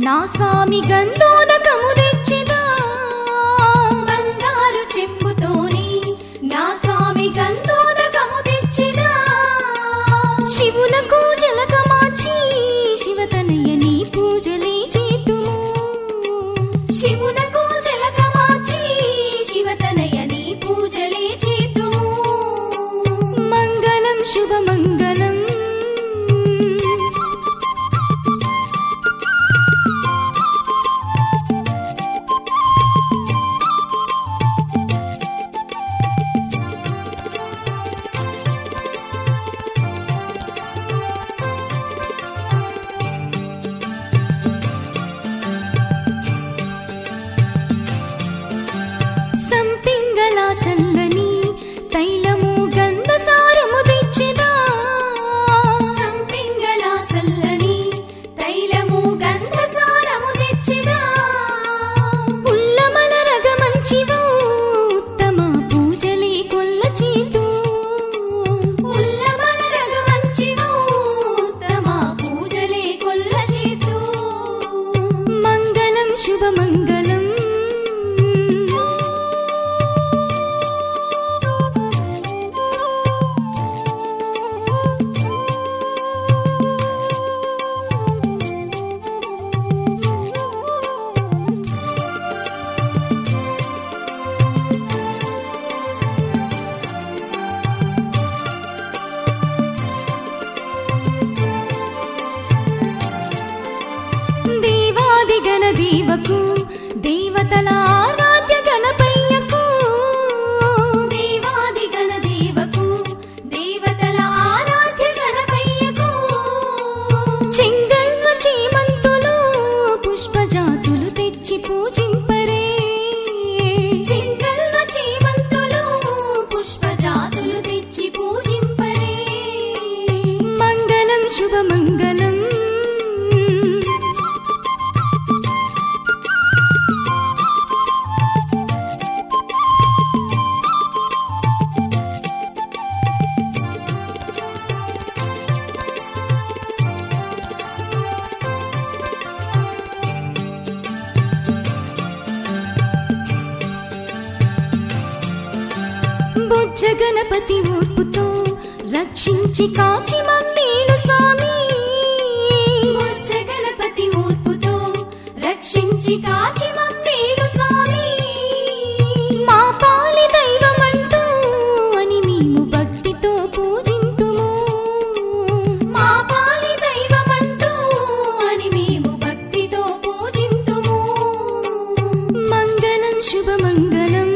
నా స్వామి గంధోదకము తెచ్చిదా బంగారు చెంబుతోని నా స్వామి గంధోదకము తెచ్చినా శివులకు జలకమాచి శివతనయ నీ పూజలే చేతుము శివునకు జలకమాచి శివతనయ నీ పూజలే చేతుము మంగళం శుభమంగళం సంపింగళ సల్లని తైలము గంధసారము తెచ్చిదా సంపింగళ సల్లని తైలము గంధసారము తెచ్చినా ఉల్లమల రగమంచివో ఉత్తమ పూజలే కొల్ల చేతు ఉల్లమల రగమంచివు ఉత్తమ పూజలే కొల్ల చేతు మంగళం శుభమంగళం దేవాది గణ దేవకు దేవతల ఆరాధ్య గణపయ్యకు దేవాది గణ దేవకు దేవతల ఆరాధ్య గణపయ్యకు చెంగల్వ చేమంతులు పుష్పజాతులు తెచ్చి పూజింపరే చింకల్వ చీమంతులు పుష్పజాతులు తెచ్చి పూజింపరే మంగళం శుభమంగళం బుజ్జ గణపతి ఓర్పుతో రక్షించి కాచి మమ్మీలు స్వామి బుజ్జ గణపతి ఊర్పుతో రక్షించి కాచి మమ్మేలు స్వామి మా పాలి దైవమంటూ అని మేము భక్తితో పూజింతుము మా పాలి దైవమంటూ అని మేము భక్తితో పూజింతుము మంగళం శుభమంగళం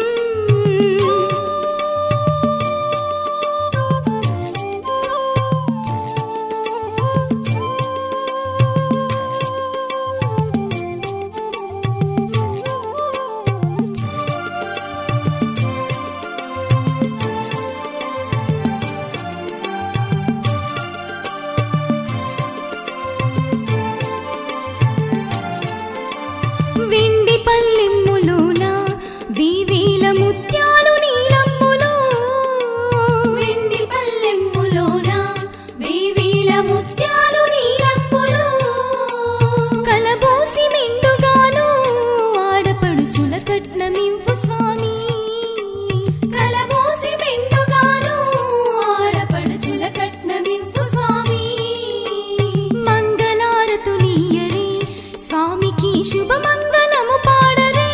వెండి పల్లెమ్ములోన వివేల ముత్యాలు నీలమ్ములో వెండి పల్లెమ్ములోన వేవేల ముత్యాలు నీలంపులు కలబోసి మెండుగాను ఆడపడుచుల కట్నమివ్వు స్వామి కలబోసి మెండుగాను ఆడపడుచుల కట్నమివ్వు స్వామి మంగళారతులీయరే స్వామికి శుభమంగళము పాడరే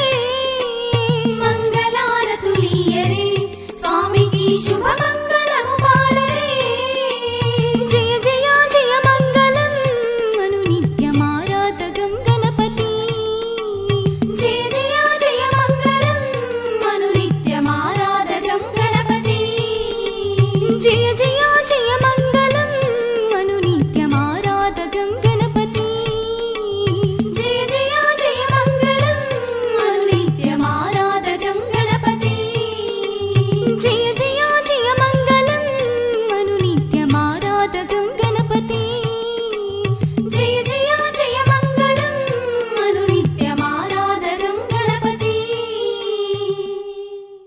మంగళారతులీయరే స్వామికి శుభమంగళము పాడరే జయ జయ జయ మంగళం అను నిత్యమారాధకం గణపతి జయ జయ జయ మంగళం మను నిత్యమారాధకం గణపతి జయ జయ